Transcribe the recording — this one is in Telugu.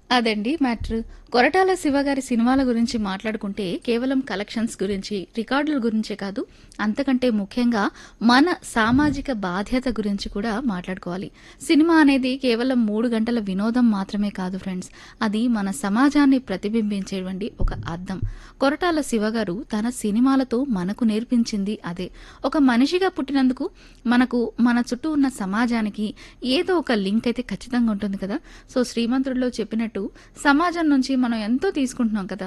అదండి మ్యాటర్ కొరటాల శివ గారి సినిమాల గురించి మాట్లాడుకుంటే కేవలం కలెక్షన్స్ గురించి రికార్డుల గురించే కాదు అంతకంటే ముఖ్యంగా మన సామాజిక బాధ్యత గురించి కూడా మాట్లాడుకోవాలి సినిమా అనేది కేవలం మూడు గంటల వినోదం మాత్రమే కాదు ఫ్రెండ్స్ అది మన సమాజాన్ని ప్రతిబింబించేటువంటి ఒక అద్దం కొరటాల శివ గారు తన సినిమాలతో మనకు నేర్పించింది అదే ఒక మనిషిగా పుట్టినందుకు మనకు మన చుట్టూ ఉన్న సమాజానికి ఏదో ఒక లింక్ అయితే ఖచ్చితంగా ఉంటుంది కదా సో శ్రీమంతుడిలో చెప్పినట్టు సమాజం నుంచి మనం ఎంతో తీసుకుంటున్నాం కదా